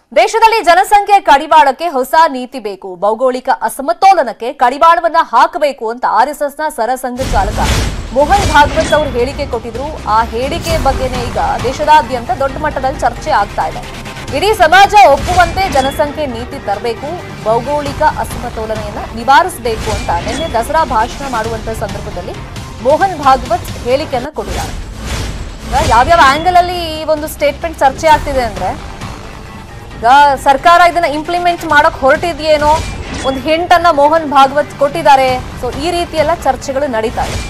ದೇಶದಲ್ಲಿ ಜನಸಂಖ್ಯೆ ಕಡಿವಾಳಕ್ಕೆ ಹೊಸ ನೀತಿ ಬೇಕು ಭೌಗೋಳಿಕ ಅಸಮತೋಲನಕ್ಕೆ ಕಡಿವಾಳವನ್ನ ಹಾಕಬೇಕು ಅಂತ ಆರ್ಎಸ್ಎಸ್ನ ಸರಸಂಘ ಚಾಲಕ ಮೋಹನ್ ಭಾಗವತ್ ಅವರು ಹೇಳಿಕೆ ಕೊಟ್ಟಿದ್ರು ಆ ಹೇಳಿಕೆ ಬಗ್ಗೆನೇ ಈಗ ದೇಶದಾದ್ಯಂತ ದೊಡ್ಡ ಮಟ್ಟದಲ್ಲಿ ಚರ್ಚೆ ಆಗ್ತಾ ಇದೆ ಇಡೀ ಸಮಾಜ ಒಪ್ಪುವಂತೆ ಜನಸಂಖ್ಯೆ ನೀತಿ ತರಬೇಕು ಭೌಗೋಳಿಕ ಅಸಮತೋಲನೆಯನ್ನ ನಿವಾರಿಸಬೇಕು ಅಂತ ನಿನ್ನೆ ದಸರಾ ಭಾಷಣ ಮಾಡುವಂತ ಸಂದರ್ಭದಲ್ಲಿ ಮೋಹನ್ ಭಾಗವತ್ ಹೇಳಿಕೆಯನ್ನ ಕೊಟ್ಟಿದ್ದಾರೆ ಈಗ ಯಾವ್ಯಾವ ಆಂಗಲ್ ಅಲ್ಲಿ ಈ ಒಂದು ಸ್ಟೇಟ್ಮೆಂಟ್ ಚರ್ಚೆ ಆಗ್ತಿದೆ ಅಂದ್ರೆ ಈಗ ಸರ್ಕಾರ ಇದನ್ನ ಇಂಪ್ಲಿಮೆಂಟ್ ಮಾಡಕ್ ಹೊರಟಿದ್ಯೇನೋ ಒಂದು ಹಿಂಟನ್ನ ಮೋಹನ್ ಭಾಗವತ್ ಕೊಟ್ಟಿದ್ದಾರೆ ಸೊ ಈ ರೀತಿ ಎಲ್ಲ ಚರ್ಚೆಗಳು ನಡೀತಾ ಇದೆ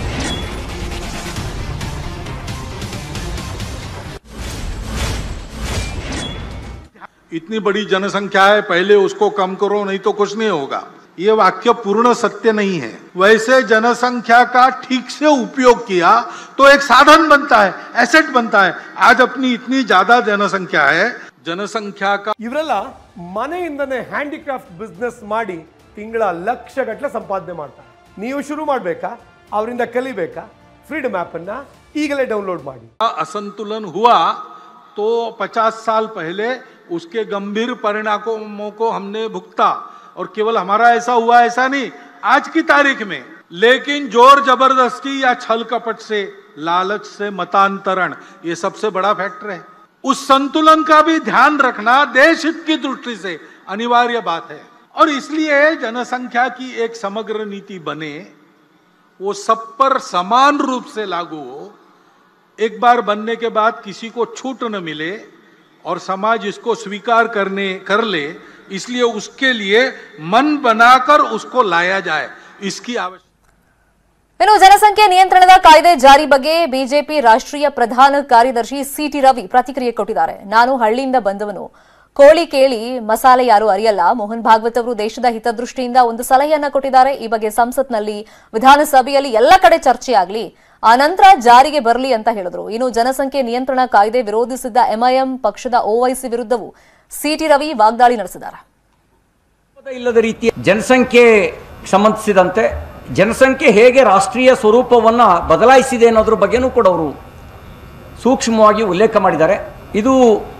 इतनी बड़ी जनसंख्या है पहले उसको कम करो नहीं तो कुछ नहीं होगा ये वाक्य पूर्ण सत्य नहीं है वैसे जनसंख्या का ठीक से उपयोग किया तो एक साधन बनता है एसेट बनता है आज अपनी इतनी ज्यादा जनसंख्या है जनसंख्या का ಇವರೆಲ್ಲ ಮನೆಯಿಂದನೇ ಹ್ಯಾಂಡಿಕ್ರಾಫ್ಟ್ ಬಿಸ್ನೆಸ್ ಮಾಡಿ ತಿಂಗಳ ಲಕ್ಷ ಗಟ್ಟಲೆ ಸಂಪಾದನೆ ಮಾಡ್ತಾರೆ ನೀವು ಶುರು ಮಾಡಬೇಕಾ ಅವರಿಂದ ಕಲಿಬೇಕಾ ಫ್ರೀಡಮ್ ಅನ್ನ ಈಗಲೇ ಡೌನ್ಲೋಡ್ ಮಾಡಿ असंतुलन हुआ तो 50 साल पहले उसके गंभीर परिणामों को हमने भुगता और केवल हमारा ऐसा हुआ ऐसा नहीं आज की तारीख में लेकिन जोर जबरदस्ती या छल कपट से लालच से मतांतरण ये सबसे बड़ा फैक्टर है उस संतुलन का भी ध्यान रखना देश हित की दृष्टि से अनिवार्य बात है और इसलिए जनसंख्या की एक समग्र नीति बने वो सब पर समान रूप से लागू हो एक बार बनने के बाद किसी को छूट न मिले और समाज इसको स्वीकार करने कर ले इसलिए उसके लिए मन बनाकर उसको लाया जाए इसकी आवश्यकता ಇನ್ನು ಜನಸಂಖ್ಯೆ ನಿಯಂತ್ರಣದ ಕಾಯ್ದೆ ಜಾರಿ ಬಗ್ಗೆ ಬಿಜೆಪಿ ರಾಷ್ಟ್ರೀಯ ಪ್ರಧಾನ ಕಾರ್ಯದರ್ಶಿ ಸಿಟಿ ರವಿ ಪ್ರತಿಕ್ರಿಯೆ ಕೊಟ್ಟಿದ್ದಾರೆ ನಾನು ಹಳ್ಳಿಯಿಂದ ಬಂದವನು ಕೋಳಿ ಕೇಳಿ ಮಸಾಲೆ ಯಾರು ಅರಿಯಲ್ಲ ಮೋಹನ್ ಭಾಗವತ್ ಅವರು ದೇಶದ ಹಿತದೃಷ್ಟಿಯಿಂದ ಒಂದು ಸಲಹೆಯನ್ನ ಕೊಟ್ಟಿದ್ದಾರೆ ಈ ಬಗ್ಗೆ ಸಂಸತ್ನಲ್ಲಿ ವಿಧಾನಸಭೆಯಲ್ಲಿ ಎಲ್ಲ ಕಡೆ ಚರ್ಚೆ ಆಗಲಿ ಆ ನಂತರ ಜಾರಿಗೆ ಬರಲಿ ಅಂತ ಹೇಳಿದ್ರು ಇನ್ನು ಜನಸಂಖ್ಯೆ ನಿಯಂತ್ರಣ ಕಾಯ್ದೆ ವಿರೋಧಿಸಿದ್ದ ಎಂಐಎಂ ಪಕ್ಷದ ಓವೈಸಿ ವಿರುದ್ಧವೂ ಸಿಟಿ ರವಿ ವಾಗ್ದಾಳಿ ನಡೆಸಿದ್ದಾರೆ ಇಲ್ಲದ ರೀತಿಯ ಜನಸಂಖ್ಯೆ ಸಂಬಂಧಿಸಿದಂತೆ ಜನಸಂಖ್ಯೆ ಹೇಗೆ ರಾಷ್ಟ್ರೀಯ ಸ್ವರೂಪವನ್ನು ಬದಲಾಯಿಸಿದೆ ಅನ್ನೋದ್ರ ಬಗ್ಗೆನೂ ಕೂಡ ಅವರು ಸೂಕ್ಷ್ಮವಾಗಿ ಉಲ್ಲೇಖ ಮಾಡಿದ್ದಾರೆ ಇದು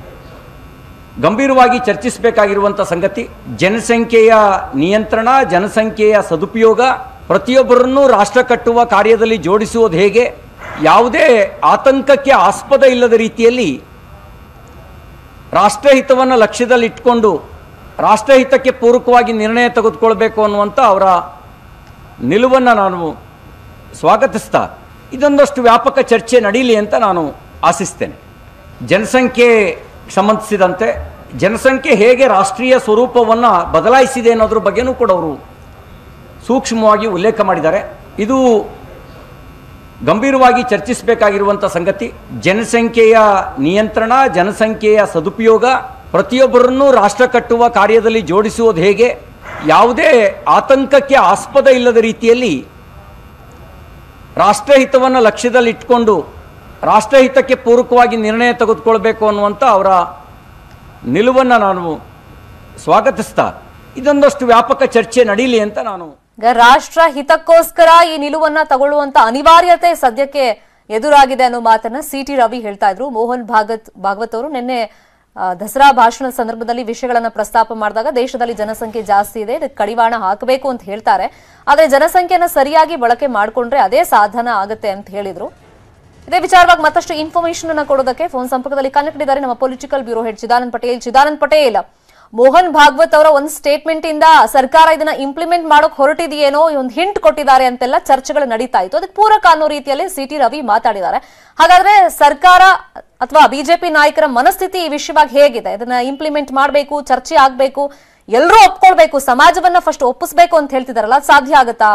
ಗಂಭೀರವಾಗಿ ಚರ್ಚಿಸಬೇಕಾಗಿರುವಂಥ ಸಂಗತಿ ಜನಸಂಖ್ಯೆಯ ನಿಯಂತ್ರಣ ಜನಸಂಖ್ಯೆಯ ಸದುಪಯೋಗ ಪ್ರತಿಯೊಬ್ಬರನ್ನೂ ರಾಷ್ಟ್ರ ಕಟ್ಟುವ ಕಾರ್ಯದಲ್ಲಿ ಜೋಡಿಸುವುದು ಹೇಗೆ ಯಾವುದೇ ಆತಂಕಕ್ಕೆ ಆಸ್ಪದ ಇಲ್ಲದ ರೀತಿಯಲ್ಲಿ ರಾಷ್ಟ್ರಹಿತವನ್ನು ಲಕ್ಷ್ಯದಲ್ಲಿಟ್ಕೊಂಡು ರಾಷ್ಟ್ರಹಿತಕ್ಕೆ ಪೂರಕವಾಗಿ ನಿರ್ಣಯ ತೆಗೆದುಕೊಳ್ಬೇಕು ಅನ್ನುವಂಥ ಅವರ ನಿಲುವನ್ನು ನಾನು ಸ್ವಾಗತಿಸ್ತಾ ಇದೊಂದಷ್ಟು ವ್ಯಾಪಕ ಚರ್ಚೆ ನಡೀಲಿ ಅಂತ ನಾನು ಆಶಿಸ್ತೇನೆ ಜನಸಂಖ್ಯೆ ಸಂಬಂಧಿಸಿದಂತೆ ಜನಸಂಖ್ಯೆ ಹೇಗೆ ರಾಷ್ಟ್ರೀಯ ಸ್ವರೂಪವನ್ನು ಬದಲಾಯಿಸಿದೆ ಅನ್ನೋದ್ರ ಬಗ್ಗೆನೂ ಕೂಡ ಅವರು ಸೂಕ್ಷ್ಮವಾಗಿ ಉಲ್ಲೇಖ ಮಾಡಿದ್ದಾರೆ ಇದು ಗಂಭೀರವಾಗಿ ಚರ್ಚಿಸಬೇಕಾಗಿರುವಂಥ ಸಂಗತಿ ಜನಸಂಖ್ಯೆಯ ನಿಯಂತ್ರಣ ಜನಸಂಖ್ಯೆಯ ಸದುಪಯೋಗ ಪ್ರತಿಯೊಬ್ಬರನ್ನೂ ರಾಷ್ಟ್ರ ಕಟ್ಟುವ ಕಾರ್ಯದಲ್ಲಿ ಜೋಡಿಸುವುದು ಹೇಗೆ ಯಾವುದೇ ಆತಂಕಕ್ಕೆ ಆಸ್ಪದ ಇಲ್ಲದ ರೀತಿಯಲ್ಲಿ ರಾಷ್ಟ್ರಹಿತವನ್ನು ಲಕ್ಷ್ಯದಲ್ಲಿಟ್ಕೊಂಡು ರಾಷ್ಟ್ರಹಿತಕ್ಕೆ ಪೂರಕವಾಗಿ ನಿರ್ಣಯ ತೆಗೆದುಕೊಳ್ಬೇಕು ಅನ್ನುವಂಥ ಅವರ ನಿಲುವನ್ನು ನಾನು ಸ್ವಾಗತಿಸ್ತಾ ಇದೊಂದಷ್ಟು ವ್ಯಾಪಕ ಚರ್ಚೆ ನಡೀಲಿ ಅಂತ ನಾನು ಈಗ ರಾಷ್ಟ್ರ ಹಿತಕ್ಕೋಸ್ಕರ ಈ ನಿಲುವನ್ನ ತಗೊಳ್ಳುವಂತ ಅನಿವಾರ್ಯತೆ ಸದ್ಯಕ್ಕೆ ಎದುರಾಗಿದೆ ಅನ್ನೋ ಮಾತನ್ನ ಸಿಟಿ ರವಿ ಹೇಳ್ತಾ ಇದ್ರು ಮೋಹನ್ ಭಾಗತ್ ಭಾಗವತ್ ಅವರು ನಿನ್ನೆ ಆ, ದಸರಾ ಭಾಷಣದ ಸಂದರ್ಭದಲ್ಲಿ ವಿಷಯಗಳನ್ನ ಪ್ರಸ್ತಾಪ ಮಾಡಿದಾಗ ದೇಶದಲ್ಲಿ ಜನಸಂಖ್ಯೆ ಜಾಸ್ತಿ ಇದೆ ಇದಕ್ಕೆ ಕಡಿವಾಣ ಹಾಕಬೇಕು ಅಂತ ಹೇಳ್ತಾರೆ ಆದ್ರೆ ಜನಸಂಖ್ಯೆನ ಸರಿಯಾಗಿ ಬಳಕೆ ಮಾಡ್ಕೊಂಡ್ರೆ ಅದೇ ಸಾಧನ ಆಗುತ್ತೆ ಅಂತ ಹೇಳಿದ್ರು ಇದೇ ವಿಚಾರವಾಗಿ ಮತ್ತಷ್ಟು ಇನ್ಫಾರ್ಮೇಶನ್ ಅನ್ನ ಕೊಡೋದಕ್ಕೆ ಫೋನ್ ಸಂಪರ್ಕದಲ್ಲಿ ಕನೆಕ್ಟ್ ಇದ್ದಾರೆ ನಮ್ಮ political bureau head Chidanand Patel Chidanand Patel Mohan Bhagwat ಅವರ ಒಂದು ಸ್ಟೇಟ್ಮೆಂಟ್ ಇಂದ ಸರ್ಕಾರ ಇದನ್ನ ಇಂಪ್ಲಿಮೆಂಟ್ ಮಾಡೋಕ್ ಹೊರಟಿದೆಯೇನೋ ಒಂದು ಹಿಂಟ್ ಕೊಟ್ಟಿದ್ದಾರೆ ಅಂತೆಲ್ಲ ಚರ್ಚೆಗಳು ನಡೀತಾ ಇತ್ತು ಅದಕ್ಕೆ ಪೂರಕ ಅನ್ನೋ ರೀತಿಯಲ್ಲಿ ಸಿಟಿ ರವಿ ಮಾತಾಡಿದ್ದಾರೆ ಹಾಗಾದ್ರೆ ಸರ್ಕಾರ ಅಥವಾ ಬಿಜೆಪಿ ನಾಯಕರ ಮನಸ್ಥಿತಿ ಈ ವಿಷಯವಾಗಿ ಹೇಗಿದೆ ಇದನ್ನ ಇಂಪ್ಲಿಮೆಂಟ್ ಮಾಡಬೇಕು ಚರ್ಚೆ ಆಗ್ಬೇಕು ಎಲ್ಲರೂ ಒಪ್ಕೊಳ್ಬೇಕು ಸಮಾಜವನ್ನ ಫಸ್ಟ್ ಒಪ್ಪಿಸ್ಬೇಕು ಅಂತ ಹೇಳ್ತಿದಾರಲ್ಲ ಅದ್ ಸಾಧ್ಯ ಆಗುತ್ತಾ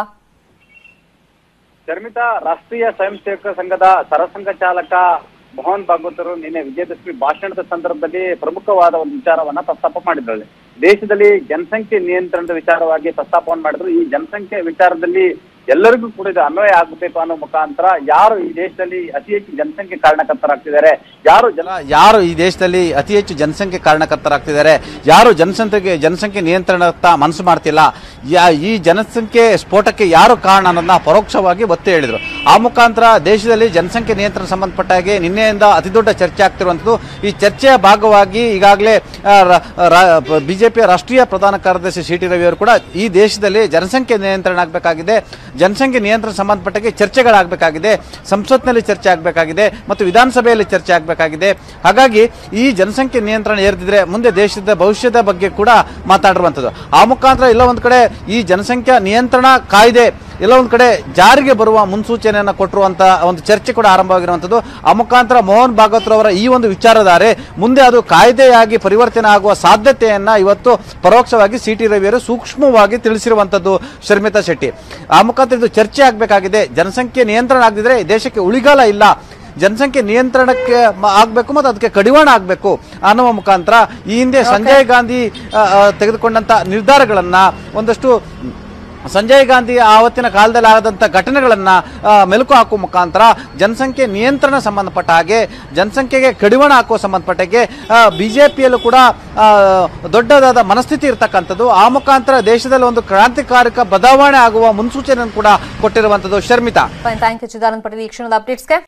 ಶರ್ಮಿತಾ ರಾಷ್ಟ್ರೀಯ ಸ್ವಯಂ ಸೇವಕ ಸಂಘದ ಸರಸಂಘ ಚಾಲಕ ಮೋಹನ್ ಭಾಗವತರು ನಿನ್ನೆ ವಿಜಯದಶಮಿ ಭಾಷಣದ ಸಂದರ್ಭದಲ್ಲಿ ಪ್ರಮುಖವಾದ ಒಂದು ವಿಚಾರವನ್ನ ಪ್ರಸ್ತಾಪ ಮಾಡಿದ್ದಾರೆ ದೇಶದಲ್ಲಿ ಜನಸಂಖ್ಯೆ ನಿಯಂತ್ರಣದ ವಿಚಾರವಾಗಿ ಪ್ರಸ್ತಾಪವನ್ನು ಮಾಡಿದ್ರು ಈ ಜನಸಂಖ್ಯೆ ವಿಚಾರದಲ್ಲಿ ಎಲ್ಲರಿಗೂ ಕೂಡ ಇದು ಅನ್ವಯ ಆಗಬೇಕು ಅನ್ನೋ ಮುಖಾಂತರ ಯಾರು ಈ ದೇಶದಲ್ಲಿ ಅತಿ ಹೆಚ್ಚು ಜನಸಂಖ್ಯೆ ಕಾರಣಕರ್ತರಾಗ್ತಿದ್ದಾರೆ ಯಾರು ಜನ ಯಾರು ಈ ದೇಶದಲ್ಲಿ ಅತಿ ಹೆಚ್ಚು ಜನಸಂಖ್ಯೆ ಕಾರಣಕರ್ತರಾಗ್ತಿದ್ದಾರೆ ಯಾರು ಜನಸಂಖ್ಯೆಗೆ ಜನಸಂಖ್ಯೆ ನಿಯಂತ್ರಣದತ್ತ ಮನಸ್ಸು ಮಾಡ್ತಿಲ್ಲ ಯಾ ಈ ಜನಸಂಖ್ಯೆ ಸ್ಫೋಟಕ್ಕೆ ಯಾರು ಕಾರಣ ಅನ್ನೋದನ್ನ ಪರೋಕ್ಷವಾಗಿ ಒತ್ತಿ ಹೇಳಿದರು ಆ ಮುಖಾಂತರ ದೇಶದಲ್ಲಿ ಜನಸಂಖ್ಯೆ ನಿಯಂತ್ರಣ ಸಂಬಂಧಪಟ್ಟ ಹಾಗೆ ನಿನ್ನೆಯಿಂದ ಅತಿ ದೊಡ್ಡ ಚರ್ಚೆ ಆಗ್ತಿರುವಂಥದ್ದು ಈ ಚರ್ಚೆಯ ಭಾಗವಾಗಿ ಈಗಾಗಲೇ ಬಿಜೆಪಿಯ ರಾಷ್ಟ್ರೀಯ ಪ್ರಧಾನ ಕಾರ್ಯದರ್ಶಿ ಸಿ ಟಿ ರವಿ ಅವರು ಕೂಡ ಈ ದೇಶದಲ್ಲಿ ಜನಸಂಖ್ಯೆ ನಿಯಂತ್ರಣ ಆಗಬೇಕಾಗಿದೆ ಜನಸಂಖ್ಯೆ ನಿಯಂತ್ರಣ ಸಂಬಂಧಪಟ್ಟಾಗೆ ಚರ್ಚೆಗಳಾಗಬೇಕಾಗಿದೆ ಸಂಸತ್ನಲ್ಲಿ ಚರ್ಚೆ ಆಗಬೇಕಾಗಿದೆ ಮತ್ತು ವಿಧಾನಸಭೆಯಲ್ಲಿ ಚರ್ಚೆ ಆಗಬೇಕಾಗಿದೆ ಹಾಗಾಗಿ ಈ ಜನಸಂಖ್ಯೆ ನಿಯಂತ್ರಣ ಏರ್ದಿದ್ರೆ ಮುಂದೆ ದೇಶದ ಭವಿಷ್ಯದ ಬಗ್ಗೆ ಕೂಡ ಮಾತಾಡಿರುವಂಥದ್ದು ಆ ಮುಖಾಂತರ ಎಲ್ಲ ಒಂದು ಕಡೆ ಈ ಜನಸಂಖ್ಯಾ ನಿಯಂತ್ರಣ ಕಾಯ್ದೆ ಎಲ್ಲ ಒಂದು ಕಡೆ ಜಾರಿಗೆ ಬರುವ ಮುನ್ಸೂಚನೆಯನ್ನು ಕೊಟ್ಟಿರುವಂತ ಒಂದು ಚರ್ಚೆ ಕೂಡ ಆರಂಭವಾಗಿರುವಂಥದ್ದು ಆ ಮುಖಾಂತರ ಮೋಹನ್ ಭಾಗವತ್ರವರ ಈ ಒಂದು ವಿಚಾರಧಾರೆ ಮುಂದೆ ಅದು ಕಾಯ್ದೆಯಾಗಿ ಪರಿವರ್ತನೆ ಆಗುವ ಸಾಧ್ಯತೆಯನ್ನ ಇವತ್ತು ಪರೋಕ್ಷವಾಗಿ ಸಿ ಟಿ ರವಿಯವರು ಸೂಕ್ಷ್ಮವಾಗಿ ತಿಳಿಸಿರುವಂಥದ್ದು ಶರ್ಮಿತಾ ಶೆಟ್ಟಿ ಆ ಮುಖಾಂತರ ಇದು ಚರ್ಚೆ ಆಗಬೇಕಾಗಿದೆ ಜನಸಂಖ್ಯೆ ನಿಯಂತ್ರಣ ಆಗದಿದ್ರೆ ದೇಶಕ್ಕೆ ಉಳಿಗಾಲ ಇಲ್ಲ ಜನಸಂಖ್ಯೆ ನಿಯಂತ್ರಣಕ್ಕೆ ಮ- ಆಗ್ಬೇಕು ಮತ್ತು ಅದಕ್ಕೆ ಕಡಿವಾಣ ಆಗಬೇಕು ಅನ್ನುವ ಮುಖಾಂತರ ಈ ಹಿಂದೆ ಸಂಜಯ್ ಗಾಂಧಿ ಆ, ಆ, ತೆಗೆದುಕೊಂಡಂತ ನಿರ್ಧಾರಗಳನ್ನ ಒಂದಷ್ಟು ಸಂಜಯ್ ಗಾಂಧಿ ಆವತ್ತಿನ ಕಾಲದಲ್ಲಿ ಆದಂಥ ಘಟನೆಗಳನ್ನ ಆ, ಮೆಲುಕು ಹಾಕುವ ಮುಖಾಂತರ ಜನಸಂಖ್ಯೆ ನಿಯಂತ್ರಣ ಸಂಬಂಧಪಟ್ಟ ಹಾಗೆ ಜನಸಂಖ್ಯೆಗೆ ಕಡಿವಾಣ ಹಾಕುವ ಸಂಬಂಧಪಟ್ಟಾಗೆ ಬಿಜೆಪಿಯಲ್ಲೂ ಕೂಡ ಆ, ದೊಡ್ಡದಾದ ಮನಸ್ಥಿತಿ ಇರತಕ್ಕಂಥದ್ದು ಆ ಮುಖಾಂತರ ದೇಶದಲ್ಲಿ ಒಂದು ಕ್ರಾಂತಿಕಾರಕ ಬದಲಾವಣೆ ಆಗುವ ಮುನ್ಸೂಚನೆಯನ್ನು ಕೂಡ ಕೊಟ್ಟಿರುವಂಥದ್ದು Sharmita fine thank you Chidanand Patel ಈ ಕ್ಷಣದ ಅಪ್ಡೇಟ್ಸ್ಗೆ